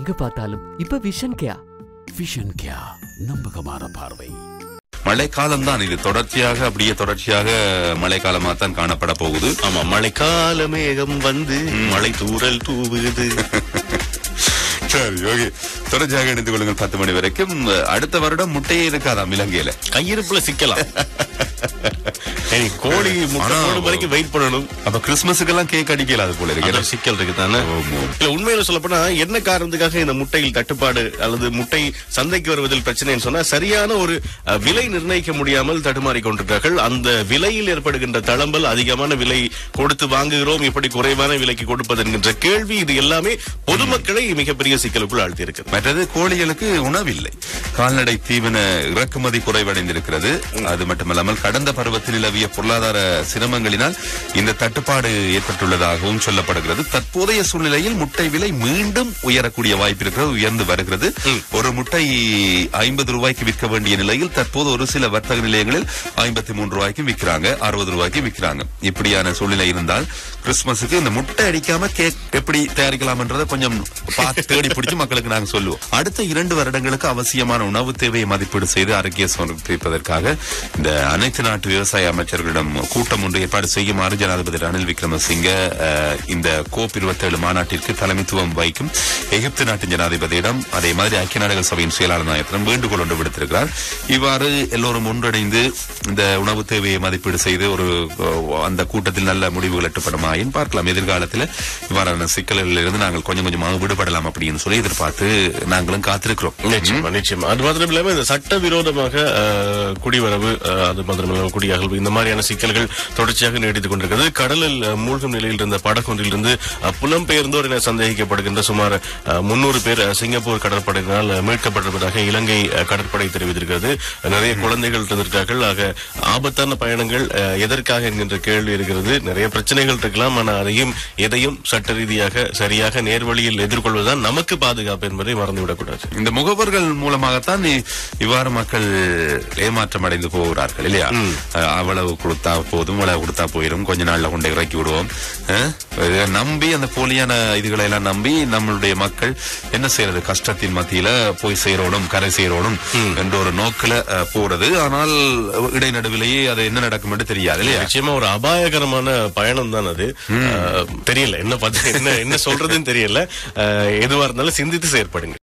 எங்க பார்த்தாலும் இப்ப விஷன் கேயா விஷன் கியா நம்பகமான பார்வை மழைக்காலம் தான் இது தொடர்ச்சியாக அப்படியே தொடர்ச்சியாக மழைக்காலமா தான் காணப்பட போகுது ஆமா மழைக்கால மேகம் வந்து மழை தூறல் தூவுது சரி ஓகே தொடர்ச்சியாக இணைந்து கொள்ளுங்கள் பத்து மணி வரைக்கும் அடுத்த வருடம் முட்டையே இருக்காதாம் இலங்கையில கையிருப்புல சிக்கலாம் இனி கோழி முட்டை ஆனா, போடும் வரைக்கும் வெயிட் பண்ணணும் அப்ப கிறிஸ்துமஸுக்கெல்லாம் கேக் அடிக்கல அது போல அந்த இருக்கு சிக்கல் இருக்கு தானே ஆமா. இல்ல உண்மையில சொல்லப்போனா என்ன காரணத்துக்காக இந்த முட்டையில் தட்டுப்பாடு அல்லது முட்டை சந்தைக்கு வருவதில் பிரச்சனைன்னு சொன்னா சரியான ஒரு அஹ், விலை நிர்ணயிக்க முடியாமல் தடுமாறி கொண்டிருக்கிறார்கள் அந்த விலையில் ஏற்படுகின்ற தளம்பல் அதிகமான விலை கொடுத்து வாங்குகிறோம் இப்படி குறைவான விலைக்கு கொடுப்பது என்கின்ற கேள்வி இது எல்லாமே பொதுமக்களை மிகப்பெரிய சிக்கலுக்குள் ஆழ்த்தி இருக்கு மற்றது கோழிகளுக்கு உணவில்லை கால்நடை தீவன இறக்குமதி குறைவடைந்திருக்கிறது அது மட்டுமல்லாமல் கடந்த பருவத்தில் நிலவிய பொருளாதார சிரமங்களினால் இந்த தட்டுப்பாடு ஏற்பட்டுள்ளதாகவும் சொல்லப்படுகிறது தற்போதைய சூழ்நிலையில் முட்டை விலை மீண்டும் உயரக்கூடிய வாய்ப்பு இருக்கிறது உயர்ந்து வருகிறது ஒரு முட்டை ஐம்பது ரூபாய்க்கு விற்க வேண்டிய நிலையில் தற்போது ஒரு சில வர்த்தக நிலையங்களில் ஐம்பத்தி மூன்று ரூபாய்க்கு விற்கிறாங்க அறுபது ரூபாய்க்கு விற்கிறாங்க இப்படியான சூழ்நிலை இருந்தால் கிறிஸ்துமஸுக்கு இந்த முட்டை அடிக்காம கேக் எப்படி தயாரிக்கலாம்ன்றதை கொஞ்சம் பார்த்து தேடி பிடிச்சு மக்களுக்கு நாங்க சொல்லுவோம் அடுத்த இரண்டு வருடங்களுக்கு அவசியமான உணவு தேவையை மதிப்பீடு செய்து அறிக்கை சமர்ப்பிப்பதற்காக இந்த அனைத்து நாட்டு விவசாய அமைச்சர்களிடம் கூட்டம் ஒன்று ஏற்பாடு செய்யுமாறு ஜனாதிபதி ரணில் விக்ரமசிங்க அஹ், இந்த கோப் இருபத்தேழு மாநாட்டிற்கு தலைமைத்துவம் வைக்கும் எகிப்து நாட்டின் ஜனாதிபதியிடம் அதே மாதிரி ஐக்கிய நாடுகள் சபையின் செயலாளர் நாயகத்திடம் வேண்டுகோள் ஒன்று விடுத்திருக்கிறார் இவ்வாறு எல்லோரும் ஒன்றிணைந்து இந்த உணவு தேவையை மதிப்பீடு செய்து ஒரு அஹ், அந்த கூட்டத்தில் நல்ல முடிவுகள் எட்டப்படுமாயின் பார்க்கலாம் எதிர்காலத்தில் இவ்வாறான சிக்கல்களில் இருந்து நாங்கள் கொஞ்சம் கொஞ்சமாக விடுபடலாம் அப்படின்னு சொல்லி எதிர்பார்த்து நாங்களும் காத்திருக்கிறோம் நிச்சயமா நிச்சயமா அது மாத்திரம் இல்லாம இந்த சட்டவிரோதமாக அஹ், குடிவரவு அஹ், அது மாத்திரம் இல்லாம குடியகல்வு இந்த மாதிரியான சிக்கல்கள் தொடர்ச்சியாக நீடித்துக் கொண்டிருக்கிறது கடலில் அஹ், மூழ்கும் நிலையில் இருந்த படகொன்றிலிருந்து அஹ், புலம்பெயர்ந்தோர் என சந்தேகிக்கப்படுகின்ற சுமார் முன்னூறு பேர் அஹ், சிங்கப்பூர் கடற்படையினால் அஹ், மீட்கப்பட்டிருப்பதாக இலங்கை அஹ், கடற்படை தெரிவித்திருக்கிறது நிறைய குழந்தைகள் இருந்திருக்கார்கள் ஆக ஆபத்தான பயணங்கள் அஹ், எதற்காக என்கின்ற கேள்வி இருக்கிறது நிறைய பிரச்சனைகள் இருக்கலாம் ஆனால் அதையும் எதையும் சட்ட ரீதியாக சரியாக நேர்வழியில் எதிர்கொள்வதுதான் நமக்கு பாதுகாப்பு என்பதை மறந்துவிடக்கூடாது இந்த முகவர்கள் மூலமாகத்தான் இ- இவ்வாறு மக்கள் ஏமாற்றம் அடைந்து போகிறார்கள் இல்லையா அஹ், அவ்வளவு கொடுத்தா போதும் இவ்வளவு கொடுத்தா போயிடும் கொஞ்ச நாள்ல கொண்டு இறக்கி விடுவோம் அஹ், இதை நம்பி அந்த போலியான இதுகளை எல்லாம் நம்பி நம்மளுடைய மக்கள் என்ன செய்யறது கஷ்டத்தின் மத்தியில போய் சேரணும் கரை சேரணும் என்ற ஒரு நோக்கில அஹ், போறது ஆனால் இடைநடுவிலேயே அது என்ன நடக்கும் என்று தெரியாது இல்லையா நிச்சயமா ஒரு அபாயகரமான பயணம் தான் அது அஹ், தெரியல என்ன பார்த்து என்ன என்ன சொல்றதுன்னு தெரியல அஹ், எதுவா இருந்தாலும் சிந்தித்து செயற்படுங்க